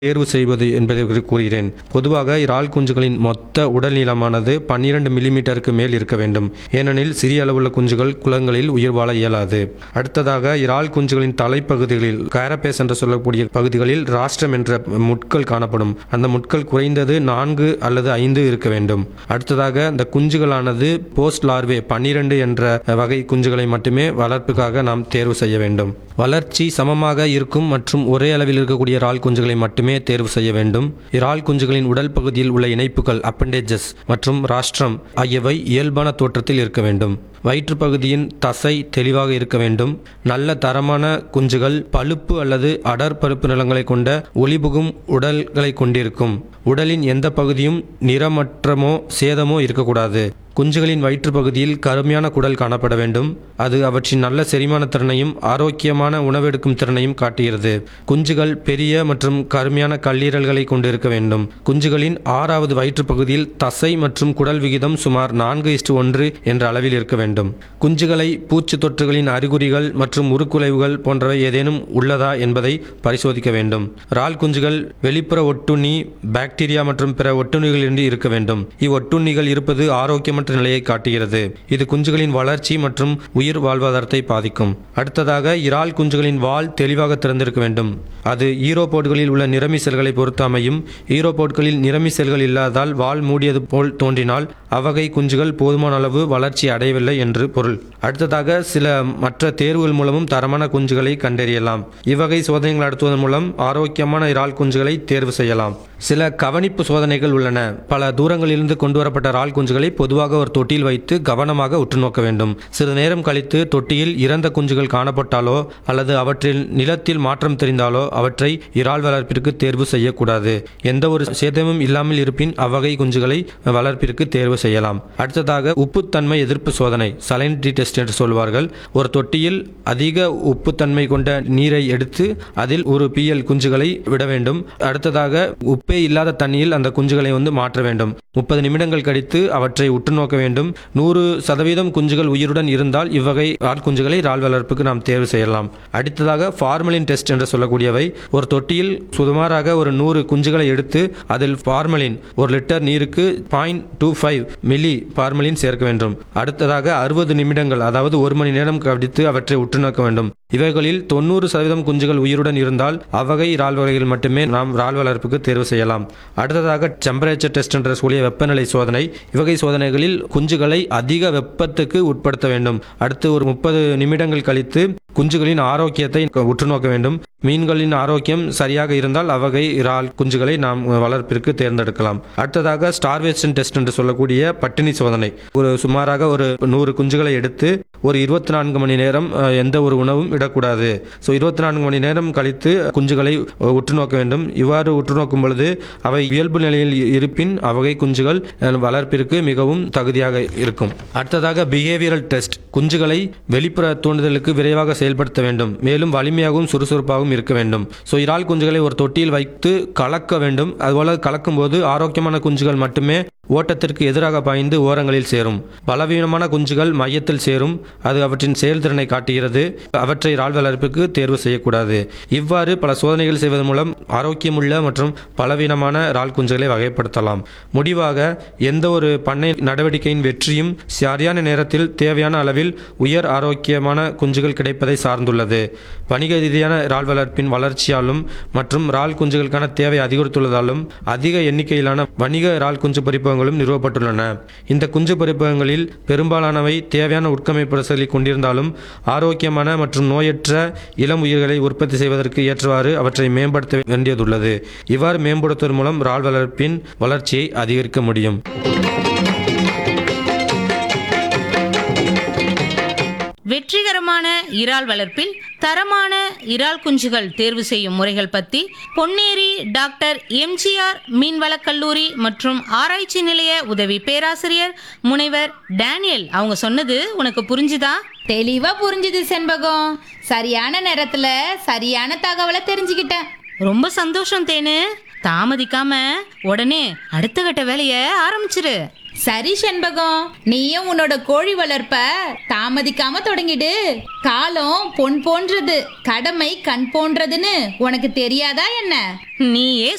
தேர்வு செய்வது என்பதை குறித்து கூறுகிறேன் பொதுவாக இறால் குஞ்சுகளின் மொத்த உடல் நீளமானது பன்னிரண்டு மில்லிமீட்டருக்கு மேல் இருக்க வேண்டும் ஏனெனில் சிறிய அளவுள்ள குஞ்சுகள் குளங்களில் உயிர் வாழ இயலாது அடுத்ததாக இறால் குஞ்சுகளின் தலைப்பகுதிகளில் கேரபேஸ் என்று சொல்லக்கூடிய பகுதிகளில் ராஷ்டிரம் என்ற முட்கள் காணப்படும் அந்த முட்கள் குறைந்தது நான்கு அல்லது ஐந்து இருக்க வேண்டும் அடுத்ததாக அந்த குஞ்சுகளானது போஸ்ட் லார்வே பன்னிரண்டு என்ற வகை குஞ்சுகளை மட்டுமே வளர்ப்புக்காக நாம் தேர்வு செய்ய வேண்டும் வளர்ச்சி சமமாக இருக்கும் மற்றும் ஒரே அளவில் இருக்கக்கூடிய இறால் குஞ்சுகளை மட்டுமே தேர்வு செய்ய வேண்டும் இறால் குஞ்சுகளின் உடல் பகுதியில் உள்ள இணைப்புகள் அப்பண்டேஜஸ் மற்றும் ராஷ்டிரம் ஆகியவை இயல்பான தோற்றத்தில் இருக்க வேண்டும் வயிற்றுப் பகுதியின் தசை தெளிவாக இருக்க வேண்டும் நல்ல தரமான குஞ்சுகள் பழுப்பு அல்லது அடர் பருப்பு நிறங்களை கொண்ட ஒளிபுகும் உடல்களை கொண்டிருக்கும் உடலின் எந்த பகுதியும் நிறமற்றமோ சேதமோ இருக்கக்கூடாது குஞ்சுகளின் வயிற்றுப் பகுதியில் கருமையான குடல் காணப்பட வேண்டும் அது அவற்றின் நல்ல செரிமான திறனையும் ஆரோக்கியமான உணவெடுக்கும் திறனையும் காட்டுகிறது குஞ்சுகள் பெரிய மற்றும் கருமையான கல்லீரல்களை கொண்டிருக்க வேண்டும் குஞ்சுகளின் ஆறாவது வயிற்றுப் பகுதியில் தசை மற்றும் குடல் விகிதம் சுமார் நான்கு இஸ்டு ஒன்று என்ற அளவில் இருக்க வேண்டும் குஞ்சுகளை பூச்சி தொற்றுகளின் அறிகுறிகள் மற்றும் உருக்குலைவுகள் போன்றவை ஏதேனும் உள்ளதா என்பதை பரிசோதிக்க வேண்டும் இறால் குஞ்சுகள் வெளிப்புற ஒட்டுண்ணி பாக்டீரியா மற்றும் பிற ஒட்டுண்ணிகளிலிருந்து இருக்க வேண்டும் இவ்வொட்டுண்ணிகள் இருப்பது ஆரோக்கியமற்ற நிலையை காட்டுகிறது இது குஞ்சுகளின் வளர்ச்சி மற்றும் உயிர் வாழ்வாதாரத்தை பாதிக்கும் அடுத்ததாக இறால் குஞ்சுகளின் வால் தெளிவாக திறந்திருக்க வேண்டும் அது ஈரோபோட்களில் உள்ள நிறமி செல்களை பொறுத்து அமையும் ஈரோபோட்களில் நிறமி செல்கள் இல்லாதால் வால் மூடியது போல் தோன்றினால் அவ்வகை குஞ்சுகள் போதுமான அளவு வளர்ச்சி அடையவில்லை என்று பொருள் அடுத்ததாக சில மற்ற தேர்வுகள் மூலமும் தரமான குஞ்சுகளை கண்டறியலாம் இவ்வகை சோதனைகள் நடத்துவதன் மூலம் ஆரோக்கியமான இறால் குஞ்சுகளை தேர்வு செய்யலாம் சில கவனிப்பு சோதனைகள் உள்ளன பல தூரங்களிலிருந்து கொண்டு வரப்பட்ட இறால் குஞ்சுகளை பொதுவாக ஒரு தொட்டியில் வைத்து கவனமாக உற்று நோக்க வேண்டும் சிறிது நேரம் கழித்து தொட்டியில் இறந்த குஞ்சுகள் காணப்பட்டாலோ அல்லது அவற்றில் நிலத்தில் மாற்றம் தெரிந்தாலோ அவற்றை இறால் வளர்ப்பிற்கு தேர்வு செய்யக்கூடாது எந்த ஒரு சேதமும் இல்லாமல் இருப்பின் அவ்வகை குஞ்சுகளை வளர்ப்பிற்கு தேர்வு செய்யலாம் அடுத்ததாக உப்புத்தன்மை எதிர்ப்பு சோதனை சலைனிட்டி டெஸ்ட் என்று சொல்வார்கள் ஒரு தொட்டியில் அதிக உப்புத்தன்மை கொண்ட நீரை எடுத்து அதில் ஒரு பிஎல் குஞ்சுகளை விட வேண்டும் அடுத்ததாக உப்பே இல்லாத தண்ணியில் அந்த குஞ்சுகளை வந்து மாற்ற வேண்டும் முப்பது நிமிடங்கள் கழித்து அவற்றை உற்று நோக்க வேண்டும் நூறு சதவீதம் குஞ்சுகள் உயிருடன் இருந்தால் இவ்வகை ஆள் குஞ்சுகளை இறால் வளர்ப்புக்கு நாம் தேர்வு செய்யலாம் அடுத்ததாக ஃபார்மலின் டெஸ்ட் என்று சொல்லக்கூடியவை ஒரு தொட்டியில் சுமாராக ஒரு நூறு குஞ்சுகளை எடுத்து அதில் ஃபார்மலின் ஒரு லிட்டர் நீருக்கு point two five milli formalin சேர்க்க வேண்டும் அடுத்ததாக அறுபது நிமிடங்கள் அதாவது ஒரு மணி நேரம் கழித்து அவற்றை உற்று நோக்க வேண்டும் இவைகளில் தொண்ணூறு சதவீதம் குஞ்சுகள் உயிருடன் இருந்தால் அவ்வகை இறால் வகைகள் மட்டுமே நாம் இறால் வளர்ப்புக்கு தேர்வு செய்யலாம் அடுத்ததாக டெம்பரேச்சர் டெஸ்ட் என்ற கூடிய வெப்பநிலை சோதனை இவ்வகை சோதனைகளில் குஞ்சுகளை அதிக வெப்பத்துக்கு உட்படுத்த வேண்டும் அடுத்து ஒரு முப்பது நிமிடங்கள் கழித்து குஞ்சுகளின் ஆரோக்கியத்தை உற்று நோக்க வேண்டும் மீன்களின் ஆரோக்கியம் சரியாக இருந்தால் அவ்வகை இறால் குஞ்சுகளை நாம் வளர்ப்பிற்கு தேர்ந்தெடுக்கலாம் அடுத்ததாக ஸ்டார்வேஷன் டெஸ்ட் என்று சொல்லக்கூடிய பட்டினி சோதனை ஒரு சுமாராக ஒரு நூறு குஞ்சுகளை எடுத்து ஒரு இருபத்தி நான்கு மணி நேரம் அஹ், எந்த ஒரு உணவும் இடக்கூடாது ஸோ இருபத்தி நான்கு மணி நேரம் கழித்து குஞ்சுகளை அஹ், உற்று நோக்க வேண்டும் இவ்வாறு உற்று நோக்கும் பொழுது அவை இயல்பு நிலையில் இருப்பின் அவ்வகை குஞ்சுகள் அஹ், வளர்ப்பிற்கு மிகவும் தகுதியாக இருக்கும் அடுத்ததாக பிஹேவியரல் டெஸ்ட் குஞ்சுகளை வெளிப்புற தூண்டுதலுக்கு விரைவாக செயல்படுத்த வேண்டும் மேலும் வலிமையாகவும் சுறுசுறுப்பாகவும் இருக்க வேண்டும் ஸோ இறால் குஞ்சுகளை ஒரு தொட்டியில் வைத்து கலக்க வேண்டும் அதுபோல கலக்கும் போது ஆரோக்கியமான குஞ்சுகள் மட்டுமே ஓட்டத்திற்கு எதிராக பாய்ந்து ஓரங்களில் சேரும் பலவீனமான குஞ்சுகள் மையத்தில் சேரும் அது அவற்றின் செயல்திறனை காட்டுகிறது அவற்றை இறால் வளர்ப்புக்கு தேர்வு செய்யக்கூடாது இவ்வாறு பல சோதனைகள் செய்வதன் மூலம் ஆரோக்கியமுள்ள மற்றும் பலவீனமான இறால் குஞ்சுகளை வகைப்படுத்தலாம் முடிவாக எந்த ஒரு பண்ணை நடவடிக்கையின் வெற்றியும் சரியான நேரத்தில் தேவையான அளவில் உயர் ஆரோக்கியமான குஞ்சுகள் கிடைப்பதை சார்ந்துள்ளது வணிக ரீதியான இறால் வளர்ப்பின் வளர்ச்சியாலும் மற்றும் இறால் குஞ்சுகளுக்கான தேவை அதிகரித்துள்ளதாலும் அதிக எண்ணிக்கையிலான வணிக இறால் குஞ்சு பொறிப்பகங்களும் நிறுவப்பட்டுள்ளன இந்த குஞ்சு பொறிப்பகங்களில் பெரும்பாலானவை தேவையான உட்கமைப்பு வசதிகளை கொண்டிருந்தாலும் ஆரோக்கியமான மற்றும் நோயற்ற இளம் உயிர்களை உற்பத்தி செய்வதற்கு ஏற்றவாறு அவற்றை மேம்படுத்த வேண்டியதுள்ளது இவ்வாறு மேம்படுத்துவதன் மூலம் இறால் வளர்ப்பின் வளர்ச்சியை அதிகரிக்க முடியும் வெற்றிகரமான இறால் வளர்ப்பில் தரமான இறால் குஞ்சுகள் தேர்வு செய்யும் முறைகள் பத்தி பொன்னேரி டாக்டர் எம்ஜிஆர் மீன்வளக் கல்லூரி மற்றும் ஆராய்ச்சி நிலைய உதவி பேராசிரியர் முனைவர் டேனியல் அவங்க சொன்னது உனக்கு புரிஞ்சுதா தெளிவா புரிஞ்சுது செண்பகம் சரியான நேரத்துல சரியான தகவலை தெரிஞ்சுக்கிட்டேன் ரொம்ப சந்தோஷம் தேனு தாமதிக்காம உடனே அடுத்த கட்ட வேலைய ஆரம்பிச்சிரு சரி செண்பகம் நீயும் உன்னோட கோழி வளர்ப்ப தாமதிக்காம தொடங்கிடு காலம் பொன் போன்றது கடமை கண் போன்றதுன்னு உனக்கு தெரியாதா என்ன நீயே